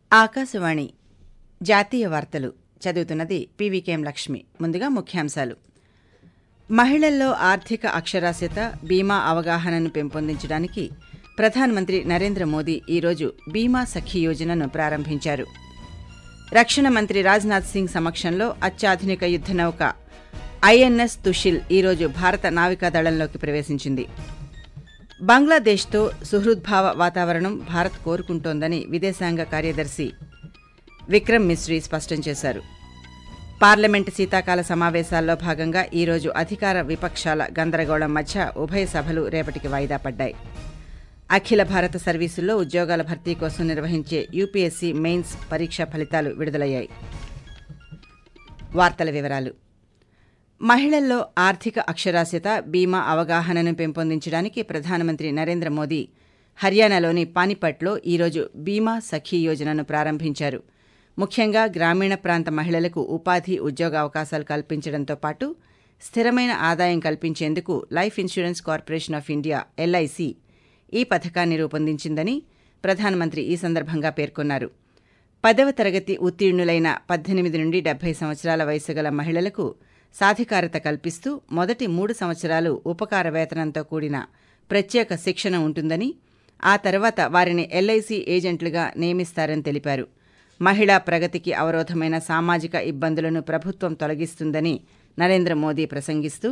ఆకాశవాణి జాతీయ వార్తలు చదువుతున్నది పీవీకేఎం లక్ష్మి ముందుగా ముఖ్యాంశాలు మహిళల్లో ఆర్థిక అక్షరాస్యత బీమా అవగాహనను పెంపొందించడానికి ప్రధానమంత్రి నరేంద్ర మోదీ ఈరోజు బీమా సఖీ యోజనను ప్రారంభించారు రక్షణ మంత్రి రాజ్నాథ్ సింగ్ సమక్షంలో అత్యాధునిక యుద్ధ నౌక ఐఎన్ఎస్ తుషిల్ ఈరోజు భారత నావికాదళంలోకి ప్రవేశించింది బంగ్లాదేశ్తో సుహృద్భావ వాతావరణం భారత్ కోరుకుంటోందని విదేశాంగ కార్యదర్శి విక్రమ్ మిశ్రీ స్పష్టం చేశారు పార్లమెంటు శీతాకాల సమావేశాల్లో భాగంగా ఈరోజు అధికార విపక్షాల గందరగోళం మధ్య ఉభయ సభలు రేపటికి వాయిదా పడ్డాయి అఖిల భారత సర్వీసుల్లో ఉద్యోగాల భర్తీ కోసం నిర్వహించే యూపీఎస్సీ మెయిన్స్ పరీక్ష ఫలితాలు విడుదలయ్యాయి వార్తల వివరాలు మహిళల్లో ఆర్థిక అక్షరాస్యత బీమా అవగాహనను పెంపొందించడానికి ప్రధానమంత్రి నరేంద్ర మోదీ హర్యానాలోని పానిపట్లో ఈరోజు బీమా సఖీ యోజనను ప్రారంభించారు ముఖ్యంగా గ్రామీణ ప్రాంత మహిళలకు ఉపాధి ఉద్యోగ అవకాశాలు కల్పించడంతో పాటు స్థిరమైన ఆదాయం కల్పించేందుకు life insurance corporation of India LIC ఈ పథకాన్ని రూపొందించిందని ప్రధానమంత్రి ఈ సందర్భంగా పేర్కొన్నారు పదవ తరగతి ఉత్తీర్ణులైన పద్దెనిమిది నుండి డెబ్బై సంవత్సరాల వయసు గల మహిళలకు సాధికారత కల్పిస్తూ మొదటి మూడు సంవత్సరాలు ఉపకార వేతనంతో కూడిన ప్రత్యేక శిక్షణ ఉంటుందని ఆ తర్వాత వారిని ఎల్ఐసి ఏజెంట్లుగా నియమిస్తారని తెలిపారు మహిళా ప్రగతికి అవరోధమైన సామాజిక ఇబ్బందులను ప్రభుత్వం తొలగిస్తుందని నరేంద్ర మోదీ ప్రసంగిస్తూ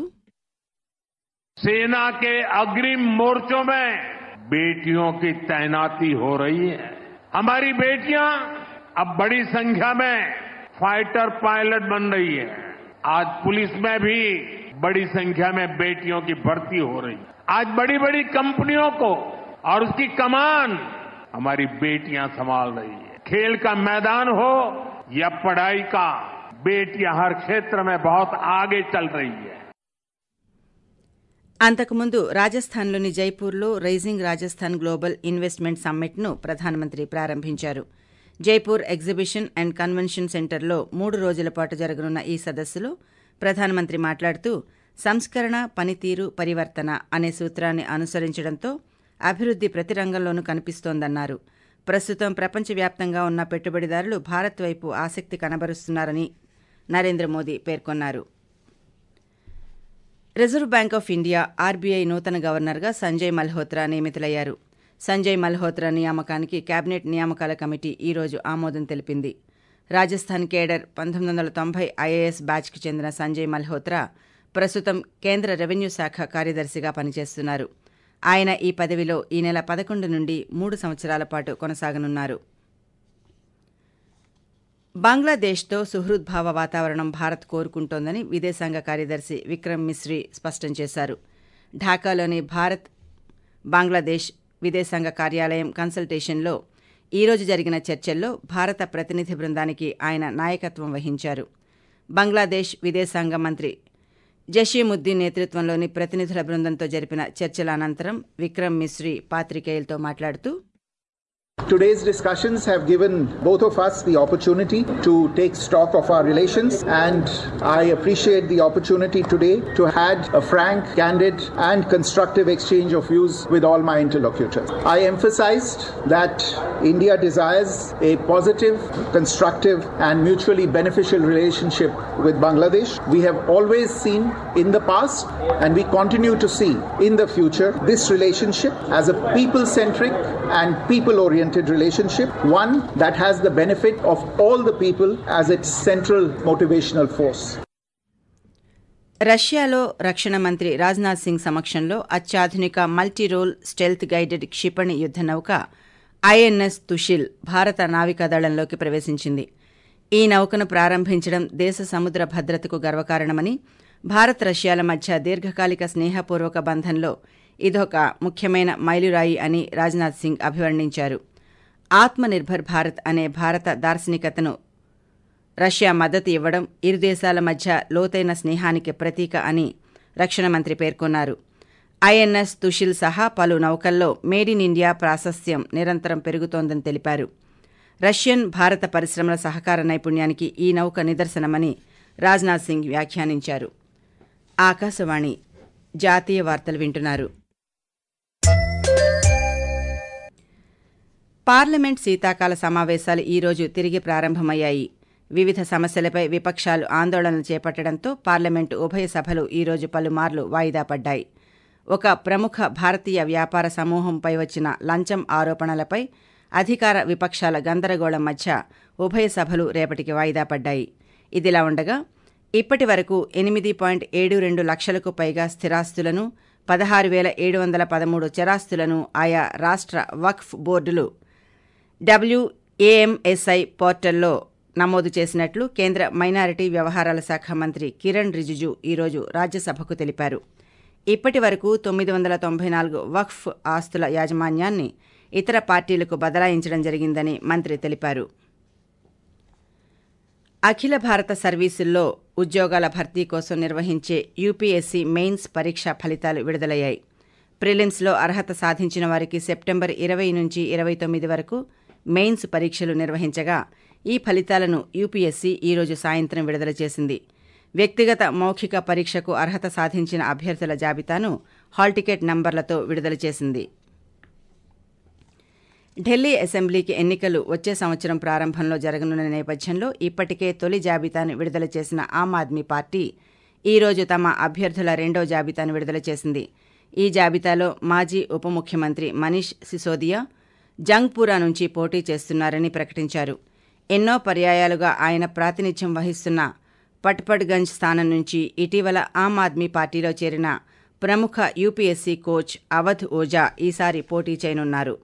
सेना के अग्रिम मोर्चों में बेटियों की तैनाती हो रही है हमारी बेटियां अब बड़ी संख्या में फाइटर पायलट बन रही है आज पुलिस में भी बड़ी संख्या में बेटियों की भर्ती हो रही है आज बड़ी बड़ी कंपनियों को और उसकी कमान हमारी बेटियां संभाल रही है खेल का मैदान हो या पढ़ाई का बेटियां हर क्षेत्र में बहुत आगे चल रही है అంతకుముందు రాజస్థాన్లోని జైపూర్లో రైజింగ్ రాజస్థాన్ గ్లోబల్ ఇన్వెస్ట్మెంట్ సమ్మిట్ను ప్రధానమంత్రి ప్రారంభించారు జైపూర్ ఎగ్జిబిషన్ అండ్ కన్వెన్షన్ సెంటర్లో మూడు రోజుల పాటు జరగనున్న ఈ సదస్సులో ప్రధానమంత్రి మాట్లాడుతూ సంస్కరణ పనితీరు పరివర్తన అనే సూత్రాన్ని అనుసరించడంతో అభివృద్ది ప్రతి రంగంలోనూ కనిపిస్తోందన్నారు ప్రస్తుతం ప్రపంచవ్యాప్తంగా ఉన్న పెట్టుబడిదారులు భారత్ వైపు ఆసక్తి కనబరుస్తున్నారని నరేంద్ర మోదీ పేర్కొన్నారు reserve bank of India RBI నూతన గవర్నర్గా సంజయ్ మల్హోత్రా నియమితులయ్యారు సంజయ్ మల్హోత్రా నియామకానికి కేబినెట్ నియామకాల కమిటీ ఈరోజు ఆమోదం తెలిపింది రాజస్థాన్ కేడర్ పంతొమ్మిది వందల తొంభై ఐఏఎస్ బ్యాచ్కి చెందిన సంజయ్ మల్హోత్రా ప్రస్తుతం కేంద్ర రెవెన్యూ శాఖ కార్యదర్శిగా పనిచేస్తున్నారు ఆయన ఈ పదవిలో ఈ నెల పదకొండు నుండి మూడు సంవత్సరాల పాటు కొనసాగనున్నారు బంగ్లాదేశ్తో సుహృద్భావ వాతావరణం భారత్ కోరుకుంటోందని విదేశాంగ కార్యదర్శి విక్రమ్ మిశ్రీ స్పష్టం చేశారు ఢాకాలోని భారత్ బంగ్లాదేశ్ విదేశాంగ కార్యాలయం కన్సల్టేషన్లో ఈరోజు జరిగిన చర్చల్లో భారత ప్రతినిధి బృందానికి ఆయన నాయకత్వం వహించారు బంగ్లాదేశ్ విదేశాంగ మంత్రి జషీముద్దీన్ నేతృత్వంలోని ప్రతినిధుల బృందంతో జరిపిన చర్చల అనంతరం విక్రమ్ మిశ్రీ పాత్రికేయులతో మాట్లాడుతూ Today's discussions have given both of us the opportunity to take stock of our relations, and I appreciate the opportunity today to have a frank, candid, and constructive exchange of views with all my interlocutors. I emphasized that India desires a positive, constructive, and mutually beneficial relationship with Bangladesh. We have always seen in the past, and we continue to see in the future, this relationship as a people centric and people oriented relationship, one that has the benefit of all the people as its central motivational force. రష్యాలో రక్షణ మంత్రి రాజ్నాథ్ సింగ్ సమక్షంలో అత్యాధునిక multi role stealth guided క్షిపణి యుద్ధ నౌక INS తుషిల్ భారత నావికాదళంలోకి ప్రవేశించింది ఈ నౌకను ప్రారంభించడం దేశ సముద్ర భద్రతకు గర్వకారణమని భారత్ రష్యాల మధ్య దీర్ఘకాలిక స్నేహపూర్వక బంధంలో ఇదొక ముఖ్యమైన మైలురాయి అని రాజ్నాథ్ సింగ్ అభివర్ణించారు ఆత్మనిర్భర్ భారత్ అనే భారత దార్శనికతను రష్యా మద్దతు ఇవ్వడం ఇరు దేశాల మధ్య లోతైన స్నేహానికి ప్రతీక అని రక్షణ మంత్రి పేర్కొన్నారు ఐఎన్ఎస్ తుషిల్ సహా పలు నౌకల్లో మేడ్ ఇన్ ఇండియా ప్రాశస్త్యం నిరంతరం పెరుగుతోందని తెలిపారు రష్యన్ భారత పరిశ్రమల సహకార నైపుణ్యానికి ఈ నౌక నిదర్శనమని రాజ్నాథ్ సింగ్ వ్యాఖ్యానించారు ఆకాశవాణి జాతీయ వార్తలు వింటున్నారు పార్లమెంట్ శీతాకాల సమావేశాలు ఈరోజు తిరిగి ప్రారంభమయ్యాయి వివిధ సమస్యలపై విపక్షాలు ఆందోళనలు చేపట్టడంతో పార్లమెంటు ఉభయ సభలు ఈరోజు పలుమార్లు వాయిదా పడ్డాయి ఒక ప్రముఖ భారతీయ వ్యాపార సమూహంపై వచ్చిన లంచం ఆరోపణలపై అధికార విపక్షాల గందరగోళం మధ్య ఉభయ సభలు రేపటికి వాయిదా పడ్డాయి ఇదిలా ఉండగా ఇప్పటి వరకు ఎనిమిది పాయింట్ ఏడు రెండు లక్షలకు పైగా స్థిరాస్తులను పదహారు వేల ఏడు వందల పదమూడు చరాస్తులను ఆయా రాష్ట్ర వక్ఫ్ బోర్డులు డబ్ల్యూఏఎంఎస్ఐ పోర్టల్లో నమోదు చేసినట్లు కేంద్ర మైనారిటీ వ్యవహారాల శాఖ మంత్రి కిరణ్ రిజిజు ఈరోజు రాజ్యసభకు తెలిపారు ఇప్పటి వరకు తొమ్మిది వందల తొంభై నాలుగు వక్ఫ్ ఆస్తుల యాజమాన్యాన్ని ఇతర పార్టీలకు బదలాయించడం జరిగిందని మంత్రి తెలిపారు అఖిల భారత సర్వీసుల్లో ఉద్యోగాల భర్తీ కోసం నిర్వహించే యూపీఎస్సీ మెయిన్స్ పరీక్ష ఫలితాలు విడుదలయ్యాయి ప్రిలిమ్స్లో అర్హత సాధించిన వారికి సెప్టెంబర్ ఇరవై నుంచి ఇరవై తొమ్మిది వరకు మెయిన్స్ పరీక్షలు నిర్వహించగా ఈ ఫలితాలను యూపీఎస్సీ ఈరోజు సాయంత్రం విడుదల చేసింది వ్యక్తిగత మౌఖిక పరీక్షకు అర్హత సాధించిన అభ్యర్థుల జాబితాను హాల్ టికెట్ నంబర్లతో విడుదల చేసింది ఢిల్లీ అసెంబ్లీకి ఎన్నికలు వచ్చే సంవత్సరం ప్రారంభంలో జరగనున్న నేపథ్యంలో ఇప్పటికే తొలి జాబితాను విడుదల చేసిన ఆమ్ ఆద్మీ పార్టీ ఈ రోజు తమ అభ్యర్థుల రెండో జాబితాను విడుదల చేసింది ఈ జాబితాలో మాజీ ఉప ముఖ్యమంత్రి మనీష్ సిసోదియా జంగ్పూరా నుంచి పోటీ చేస్తున్నారని ప్రకటించారు ఎన్నో పర్యాయాలుగా ఆయన ప్రాతినిధ్యం వహిస్తున్న పట్పడ్గంజ్ స్థానం నుంచి ఇటీవల ఆమ్ ఆద్మీ పార్టీలో చేరిన ప్రముఖ యూపీఎస్సీ కోచ్ అవధ్ ఓజా ఈసారి పోటీ చేయనున్నారు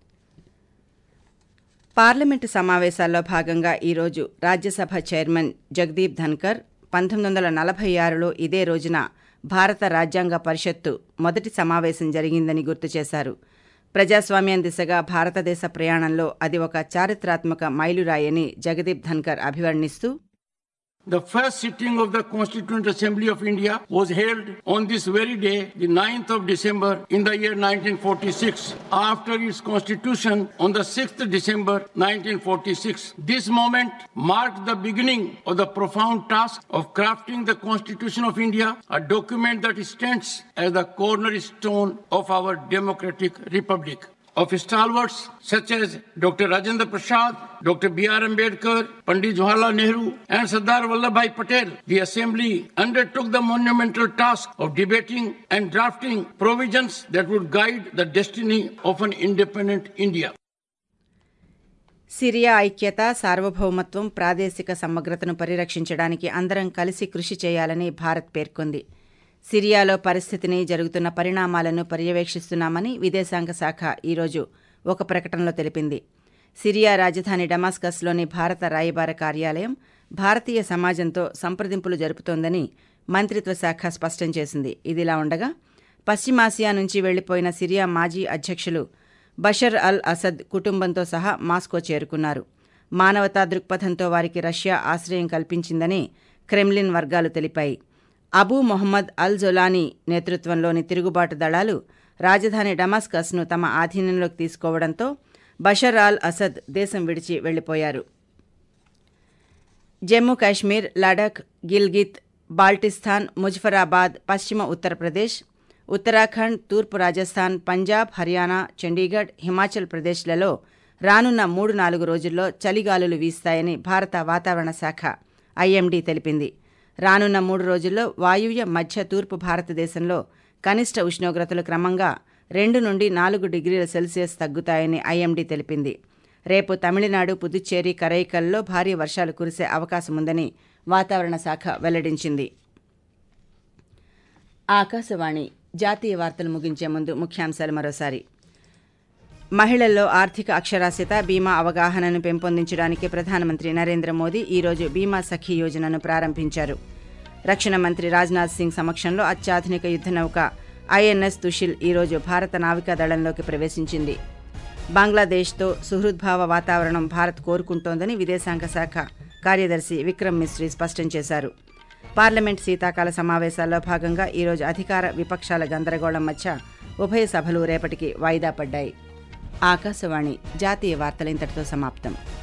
పార్లమెంటు సమావేశాల్లో భాగంగా ఈరోజు రాజ్యసభ చైర్మన్ జగదీప్ ధన్కర్ పంతొమ్మిది వందల నలభై ఆరులో ఇదే రోజున భారత రాజ్యాంగ పరిషత్తు మొదటి సమావేశం జరిగిందని గుర్తు చేశారు ప్రజాస్వామ్యం దిశగా భారతదేశ ప్రయాణంలో అది ఒక చారిత్రాత్మక మైలురాయని జగదీప్ ధన్కర్ అభివర్ణిస్తూ The first sitting of the Constituent Assembly of India was held on this very day, the 9th of December in the year 1946, after its constitution on the 6th December 1946. This moment marked the beginning of the profound task of crafting the Constitution of India, a document that stands as the cornerstone of our democratic republic. of stalwarts such as Dr. Rajendra Prasad, Dr. B.R. Ambedkar, Pandit Jawaharlal Nehru, and Sardar Vallabhbhai Patel, the Assembly undertook the monumental task of debating and drafting provisions that would guide the destiny of an independent India. Syria ఐక్యత సార్వభౌమత్వం ప్రాదేశిక సమగ్రతను పరిరక్షించడానికి అందరం కలిసి కృషి చేయాలని భారత్ పేర్కొంది సిరియాలో పరిస్థితిని జరుగుతున్న పరిణామాలను పర్యవేక్షిస్తున్నామని విదేశాంగ శాఖ ఈరోజు ఒక ప్రకటనలో తెలిపింది సిరియా రాజధాని డమాస్కస్లోని భారత రాయబార కార్యాలయం భారతీయ సమాజంతో సంప్రదింపులు జరుపుతోందని మంత్రిత్వ శాఖ స్పష్టం చేసింది ఇదిలా ఉండగా పశ్చిమాసియా నుంచి వెళ్లిపోయిన సిరియా మాజీ అధ్యక్షులు బషర్ అల్ అసద్ కుటుంబంతో సహా మాస్కో చేరుకున్నారు మానవతా దృక్పథంతో వారికి రష్యా ఆశ్రయం కల్పించిందని క్రెమ్లిన్ వర్గాలు తెలిపాయి అబూ మొహమ్మద్ అల్ జొలానీ నేతృత్వంలోని తిరుగుబాటు దళాలు రాజధాని డమాస్కస్ను తమ ఆధీనంలోకి తీసుకోవడంతో బషర్ అల్ అసద్ దేశం విడిచి వెళ్లిపోయారు జమ్మూ కాశ్మీర్ లడఖ్ గిల్గిత్ బాల్టిస్తాన్ ముజఫరాబాద్ పశ్చిమ ఉత్తరప్రదేశ్ ఉత్తరాఖండ్ తూర్పు రాజస్థాన్ పంజాబ్ హర్యానా చండీగఢ్ హిమాచల్ ప్రదేశ్లలో రానున్న మూడు నాలుగు రోజుల్లో చలిగాలులు వీస్తాయని భారత వాతావరణ శాఖ ఐఎండీ తెలిపింది రానున్న మూడు రోజుల్లో వాయువ్య మధ్య తూర్పు భారతదేశంలో కనిష్ట ఉష్ణోగ్రతలు క్రమంగా రెండు నుండి నాలుగు డిగ్రీల సెల్సియస్ తగ్గుతాయని ఐఎండీ తెలిపింది రేపు తమిళనాడు పుదుచ్చేరి కరైకల్లో భారీ వర్షాలు కురిసే అవకాశముందని వాతావరణ శాఖ వెల్లడించింది ఆకాశవాణి జాతీయ వార్తలు ముగించే ముందు ముఖ్యాంశాలు మరోసారి మహిళల్లో ఆర్థిక అక్షరాస్యత బీమా అవగాహనను పెంపొందించడానికి ప్రధానమంత్రి నరేంద్ర మోదీ ఈరోజు బీమా సఖీ యోజనను ప్రారంభించారు రక్షణ మంత్రి రాజ్నాథ్ సింగ్ సమక్షంలో అత్యాధునిక యుద్ధ నౌక ఐఎన్ఎస్ తుషిల్ ఈరోజు భారత నావికా దళంలోకి ప్రవేశించింది బంగ్లాదేశ్తో సుహృద్భావ వాతావరణం భారత్ కోరుకుంటోందని విదేశాంగ శాఖ కార్యదర్శి విక్రమ్ మిశ్రీ స్పష్టం చేశారు పార్లమెంట్ శీతాకాల సమావేశాల్లో భాగంగా ఈరోజు అధికార విపక్షాల గందరగోళం మధ్య ఉభయ సభలు రేపటికి వాయిదా పడ్డాయి ఆకాశవాణి జాతీయ వార్తలు ఇంతటితో సమాప్తం